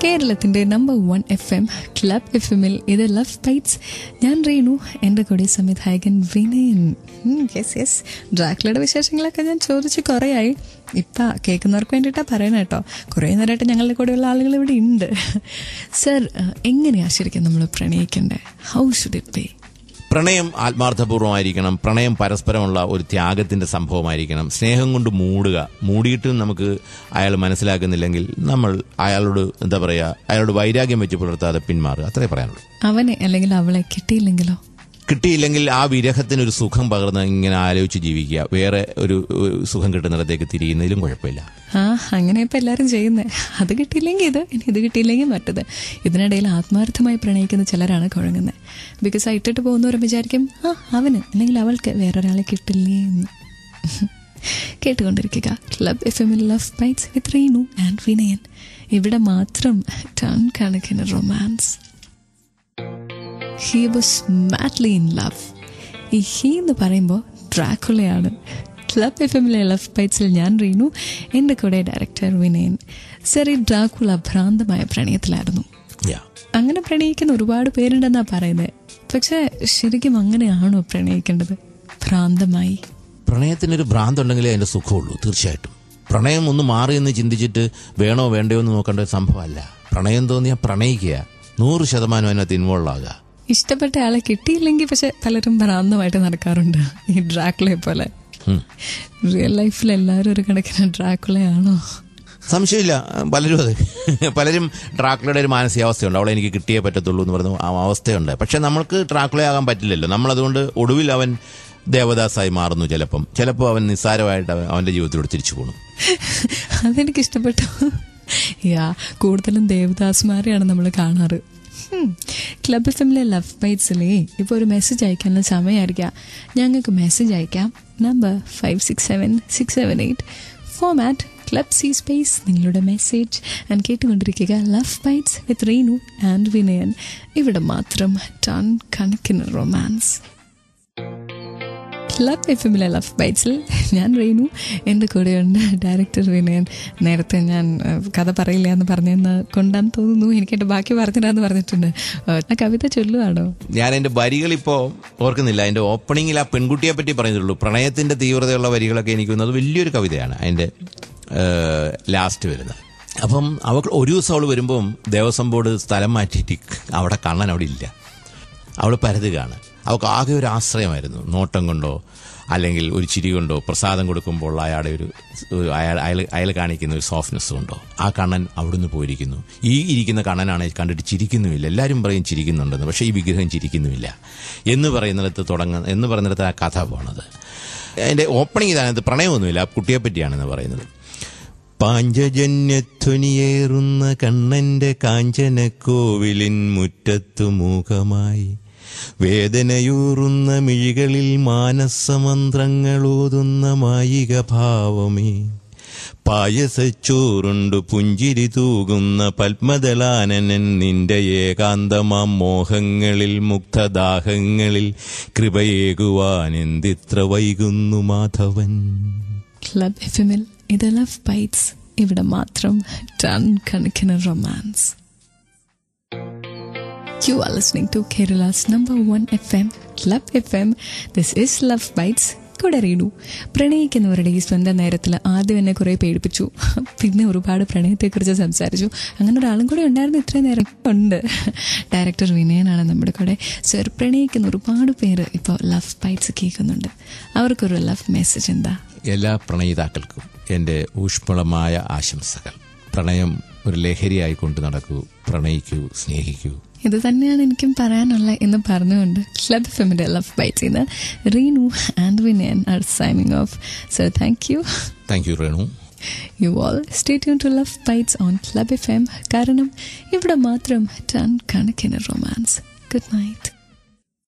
കേരളത്തിന്റെ number one F M club F എമ്മിൽ ഇത് ലവ് ബൈറ്റ്സ് ഞാൻ റീനു എൻ്റെ കൂടെ സംവിധായകൻ വിനയൻ യെസ് യെസ് ഡ്രാക്കുലയുടെ വിശേഷങ്ങളൊക്കെ ഞാൻ ചോദിച്ച് കുറേയായി ഇപ്പം കേൾക്കുന്നവർക്ക് വേണ്ടിയിട്ടാണ് പറയണ കേട്ടോ കുറേ നേരമായിട്ട് ഞങ്ങളുടെ കൂടെയുള്ള ആളുകൾ ഇവിടെ ഉണ്ട് സർ എങ്ങനെയാണ് ശരിക്കും നമ്മൾ പ്രണയിക്കേണ്ടത് ഹൗ ഷുഡ് ഇറ്റ് ബി പ്രണയം ആത്മാർത്ഥപൂർവ്വമായിരിക്കണം പ്രണയം പരസ്പരമുള്ള ഒരു ത്യാഗത്തിന്റെ സംഭവമായിരിക്കണം സ്നേഹം കൊണ്ട് മൂടുക മൂടിയിട്ടും നമുക്ക് അയാൾ മനസ്സിലാക്കുന്നില്ലെങ്കിൽ നമ്മൾ അയാളോട് എന്താ പറയുക അയാളോട് വൈരാഗ്യം വെച്ച് പുലർത്താതെ പിന്മാറുക അത്രേ പറയാനുള്ളൂ അവനെ അല്ലെങ്കിൽ അവളെ കിട്ടിയില്ലെങ്കിലോ കിട്ടിയില്ലെങ്കിൽ ആ വിരഹത്തിന് ഒരു സുഖം പകർന്ന് ഇങ്ങനെ ആലോചിച്ച് ജീവിക്കുക വേറെ ഒരു ഒരു സുഖം കിട്ടുന്നിടത്തേക്ക് തിരിയുന്നതിലും കുഴപ്പമില്ല ആ അങ്ങനെ ഇപ്പം എല്ലാവരും ചെയ്യുന്നത് അത് കിട്ടിയില്ലെങ്കിൽ ഇത് ഇനി ഇത് കിട്ടിയില്ലെങ്കിൽ മറ്റത് ഇതിനിടയിൽ ആത്മാർത്ഥമായി പ്രണയിക്കുന്ന ചിലരാണ് കുഴങ്ങുന്നത് ബിക്കോസ് ആ ഇട്ടിട്ട് പോകുന്നവരും വിചാരിക്കും ആ അവന് അല്ലെങ്കിൽ അവൾക്ക് വേറൊരാളെ കിട്ടില്ലേ എന്ന് കേട്ടുകൊണ്ടിരിക്കുക ക്ലബ് എഫ് എമ്മിൽ love bites with Reenu and Vinayan ഇവിടെ മാത്രം ടൺ കണക്കിന് romance he was madly in love ഈ ഹി എന്ന് പറയുമ്പോൾ ഡ്രാക്കുളയാണ് ക്ലബ് എഫ് എമ്മിലെ ലവ് ബൈറ്റ്സിൽ ഞാൻ റീനു എൻ്റെ കൂടെ ഡയറക്ടർ വിനയൻ സർ ഈ ഡ്രാക്കുള ഭ്രാന്തമായ പ്രണയത്തിലായിരുന്നു യാ അങ്ങനെ പ്രണയിക്കുന്ന ഒരുപാട് പേരുണ്ടെന്നാണ് പറയുന്നത് പക്ഷെ ശരിക്കും അങ്ങനെയാണോ പ്രണയിക്കേണ്ടത് ഭ്രാന്തമായി പ്രണയത്തിനൊരു ഭ്രാന്തുണ്ടെങ്കിലേ അതിന്റെ സുഖമുള്ളൂ തീർച്ചയായിട്ടും പ്രണയം ഒന്ന് മാറി എന്ന് ചിന്തിച്ചിട്ട് വേണോ വേണ്ടയോ എന്ന് നോക്കേണ്ട ഒരു സംഭവമല്ല പ്രണയം തോന്നിയാൽ പ്രണയിക്കുക നൂറ് ശതമാനം അതിനകത്ത് ഇൻവോൾവ് ആകുക ഇഷ്ടപ്പെട്ട ആളെ കിട്ടിയില്ലെങ്കിൽ പക്ഷെ പലരും ഭ്രാന്തമായിട്ട് നടക്കാറുണ്ട് ഈ ഡ്രാക്കുളയെ പോലെ ഉം. റിയൽ ലൈഫിൽ എല്ലാവരും ഒരു കണക്കിന് ഡ്രാക്കുളയാണോ സംശയമില്ല പലരും അതെ പലരും ട്രാക്കുലയുടെ ഒരു മാനസികാവസ്ഥയുണ്ട് അവളെ എനിക്ക് കിട്ടിയേ പറ്റത്തുള്ളൂ എന്ന് പറയുന്ന ആ അവസ്ഥയുണ്ട് പക്ഷെ നമ്മൾക്ക് ട്രാക്കുലയാകാൻ പറ്റില്ലല്ലോ നമ്മളതുകൊണ്ട് ഒടുവിൽ അവൻ ദേവദാസായി മാറുന്നു ചിലപ്പം ചിലപ്പോൾ അവൻ നിസ്സാരമായിട്ട് അവൻ- അവന്റെ ജീവിതത്തിലൂടെ തിരിച്ചു പോകണം അതെനിക്ക് ഇഷ്ടപ്പെട്ടു യാ കൂടുതലും ദേവദാസ്മാരെയാണ് നമ്മൾ കാണാറ് ഹും. ക്ലബ് എഫ് എമ്മിലെ ലവ് ബൈറ്റ്സിലേ ഇപ്പോൾ ഒരു മെസ്സേജ് അയക്കാനുള്ള സമയമായിരിക്കാം ഞങ്ങൾക്ക് മെസ്സേജ് അയക്കാം number five six seven six seven eight format club C space നിങ്ങളുടെ മെസ്സേജ് ആൻഡ് കേട്ടുകൊണ്ടിരിക്കുക love bites with Reenu and Vinayan ഇവിടെ മാത്രം ടൺ കണക്കിന് റൊമാൻസ് ക്ലബ് എഫ് എമ്മിലെ ലവ് ബൈറ്റ്സിൽ ഞാൻ റീനു എൻ്റെ കൂടെയുണ്ട് ഡയറക്ടർ വിനയൻ നേരത്തെ ഞാൻ ഏഹ്, കഥ പറയില്ല എന്ന് പറഞ്ഞെന്ന് കൊണ്ടാന്ന് തോന്നുന്നു എനിക്ക് എൻ്റെ ബാക്കി പറഞ്ഞിട്ടാന്ന് പറഞ്ഞിട്ടുണ്ട് ഏഹ്, ആ കവിത ചൊല്ലുവാണോ ഞാൻ എന്റെ വരികൾ ഇപ്പോ ഓർക്കുന്നില്ല അതിന്റെ ഓപ്പണിങ്ങിൽ ആ പെൺകുട്ടിയെ പറ്റി പറഞ്ഞിട്ടുള്ളൂ പ്രണയത്തിന്റെ തീവ്രതയുള്ള വരികളൊക്കെ എനിക്ക് വന്നത് വലിയൊരു കവിതയാണ് അതിന്റെ ലാസ്റ്റ് വരുന്നത് അപ്പം അവൾ ഒരു ദിവസം അവൾ വരുമ്പം ദേവസ്വം ബോർഡ് സ്ഥലം മാറ്റിയിട്ട് അവിടെ കണ്ണൻ അവിടെ ഇല്ല അവൾ പരതുകയാണ് അവൾക്ക് ആകെ ഒരു ആശ്രയമായിരുന്നു നോട്ടം കൊണ്ടോ അല്ലെങ്കിൽ ഒരു ചിരി കൊണ്ടോ പ്രസാദം കൊടുക്കുമ്പോൾ അയാളുടെ ഒരു ഒരു അയാൾ അയാൾ അയാൾ കാണിക്കുന്ന ഒരു സോഫ്റ്റ്നെസ് കൊണ്ടോ ആ കണ്ണൻ അവിടുന്ന് പോയിരിക്കുന്നു ഈ ഇരിക്കുന്ന കണ്ണനാണ് കണ്ടിട്ട് ചിരിക്കുന്നുമില്ല എല്ലാവരും പറയും ചിരിക്കുന്നുണ്ടെന്ന് പക്ഷേ ഈ വിഗ്രഹം ചിരിക്കുന്നുമില്ല എന്ന് പറയുന്നിടത്ത് തുടങ്ങുന്ന എന്ന് പറയുന്നിടത്ത് ആ കഥ പോണത് അതിന്റെ ഓപ്പണിംഗ് ഇതാണ് പ്രണയമൊന്നുമില്ല ആ കുട്ടിയെ പറ്റിയാണെന്ന് പറയുന്നത് പാഞ്ചജന്യധ്വനിയേറുന്ന കണ്ണന്റെ കാഞ്ചനക്കോവിലിൻ മുറ്റത്തു മൂകമായി വേദനയൂറുന്ന മിഴികളിൽ മാനസമന്ത്രങ്ങളോതുന്ന മായിക ഭാവമേ പായസച്ചോറുണ്ടു പുഞ്ചിരി തൂകുന്ന പത്മദളാനനൻ നിന്റെ ഏകാന്തമാം മോഹങ്ങളിൽ മുക്തദാഹങ്ങളിൽ കൃപയേകുവാൻ എന്തിത്ര വൈകുന്നു മാധവൻ ക്ലബ് എഫ് എമ്മിൽ ഇത് ലവ് ബൈറ്റ്സ് ഇവിടെ മാത്രം ടൺ കണക്കിന് romance You are listening to Kerala's number one FM, Club FM. This is Love Bites. കൂടെ റീഡു പ്രണയിക്കുന്നവരുടെ ഈ സ്വന്തം നേരത്തിൽ ആദ്യം എന്നെ കുറേ പേടിപ്പിച്ചു പിന്നെ ഒരുപാട് പ്രണയത്തെക്കുറിച്ച് സംസാരിച്ചു അങ്ങനെ ഒരാളും കൂടെ ഉണ്ടായിരുന്നു ഇത്രയും നേരം ഉണ്ട് ഡയറക്ടർ വിനയനാണ് നമ്മുടെ കൂടെ സർ പ്രണയിക്കുന്ന ഒരുപാട് പേര് ഇപ്പോൾ ലവ് ബൈറ്റ്സ് കേൾക്കുന്നുണ്ട് അവർക്കൊരു ലവ് മെസ്സേജ് എന്താ എല്ലാ പ്രണയിതാക്കൾക്കും എൻ്റെ ഊഷ്മളമായ ആശംസകൾ പ്രണയം ഒരു ലഹരിയായി കൊണ്ട് നടക്കൂ പ്രണയിക്കൂ സ്നേഹിക്കൂ ഇത് തന്നെയാണ് എനിക്കും പറയാനുള്ള എന്ന് പറഞ്ഞുകൊണ്ട് ക്ലബ് ഫെമിന്റെ ലവ് ബൈറ്റ്സ് നിന്ന് Reenu and Vinayan are signing off so thank you thank you Renu you all stay tune to love bites on club F M കാരണം ഇവിടെ മാത്രം ടൺ കണക്കിന് റൊമാൻസ് ഗുഡ് നൈറ്റ്